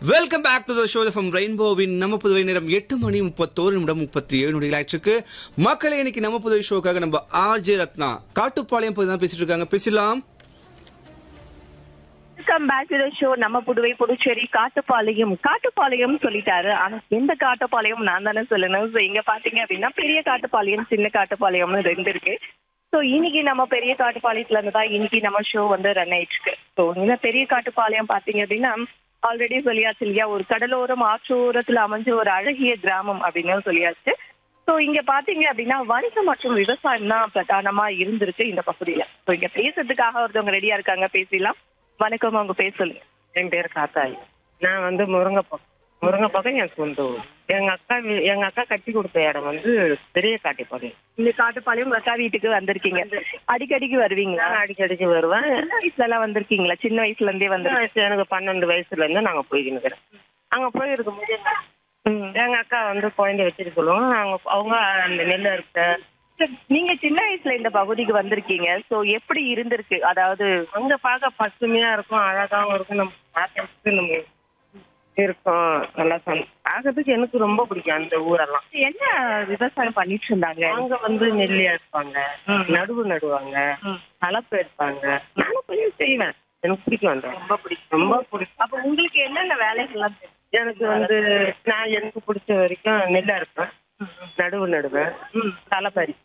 Welcome back to the show from ரெயின்போவின் நம்ம புதுவை நேரம் எட்டு மணி முப்பத்தோரு நிமிடம் முப்பத்தி ஏழு நொடிகள் ஆயிடுச்சு மக்களே இன்னைக்கு நம்ம புதுவை ஷோக்காக நம்ம ஆர்ஜே ரத்னா காட்டுப்பாளையம் பத்தி தான் பேசிட்டு இருக்காங்க பேசலாம் welcome back to the show நம்ம புதுவை புதுச்சேரி காட்டுப்பாளையம் காட்டுப்பாளையம் சொல்லிட்டாரு ஆனா எந்த காட்டுப்பாளையம் நான் தானே சொல்லணும் ஸோ இங்க பாத்தீங்க அப்படின்னா பெரிய காட்டுப்பாளையம் சின்ன காட்டுப்பாளையம்னு ரெண்டு இருக்கு ஸோ இன்னைக்கு நம்ம பெரிய காட்டுப்பாளையத்துல இருந்து தான் இன்னைக்கு நம்ம ஷோ வந்து ரன் ஆயிட்டு இருக்கு ஸோ இந்த பெரிய காட்டுப்பாளையம் பாத்தீங்க அப்படின்னா ஆல்ரெடி சொல்லியாச்சு இல்லையா ஒரு கடலோரம் ஆற்றோரத்துல அமைஞ்ச ஒரு அழகிய கிராமம் அப்படின்னு சொல்லியாச்சு ஸோ இங்க பாத்தீங்க அப்படின்னா வணிகம் மற்றும் விவசாயம் தான் பிரதானமா இருந்திருக்கு இந்த பகுதியில ஸோ இங்க பேசுறதுக்காக ஒருத்தவங்க ரெடியா இருக்காங்க பேசிடலாம் வணக்கம் அவங்க பேர் சொல்லுங்க என் பேர் காத்தாயி நான் வந்து முருங்கைப்பக்கம் முருங்கைப்பக்கம் என் சொந்த ஊர் எங்க அக்கா வீ- எங்க அக்கா கட்டி கொடுத்த இடம் வந்து பெரிய காட்டிப்பாளையம் இந்த காட்டுப்பாளையம் அக்கா வீட்டுக்கு வந்திருக்கீங்க அடிக்கடிக்கு வருவீங்களா நான் அடிக்கடிக்கு வருவேன் சின்ன வயசுல எல்லாம் வந்திருக்கீங்களா சின்ன வயசுல இருந்தே சின்ன வந்து வயசு எனக்கு பன்னெண்டு வயசுல இருந்து நாங்க போய்க்கின்னு அங்க போய் இருக்கும்போது எங்க அக்கா வந்து குழந்தைய வச்சுட்டு சொல்லுவாங்க நாங்க அவங்க அந்த நெல் இருக்க நீங்க சின்ன வயசுல இந்த பகுதிக்கு வந்திருக்கீங்க சோ எப்படி இருந்திருக்கு அதாவது அங்க பார்க்க பசுமையா இருக்கும் அழகாவும் இருக்கும் நம்ம பார்க்கறதுக்கு நம்ம இருக்கும் நல்லா சந் பார்க்கறதுக்கு எனக்கு ரொம்ப பிடிக்கும் அந்த ஊரெல்லாம் என்ன விவசாயம் பண்ணிட்டு இருந்தாங்க அங்க வந்து நெல்லி எடுப்பாங்க நடுவு நடுவாங்க கலப்பு எடுப்பாங்க நானும் கொஞ்சம் செய்வேன் எனக்கு பிடிக்கும் அந்த ரொம்ப பிடிக்கும் ரொம்ப பிடிக்கும் அப்ப உங்களுக்கு என்னென்ன வேலைகள்லாம் தெரியும்? எனக்கு வந்து நான் எனக்கு பிடிச்ச வரைக்கும் நெல் அறுப்பேன் நடுவு நடுவேன் களை பறிப்பேன்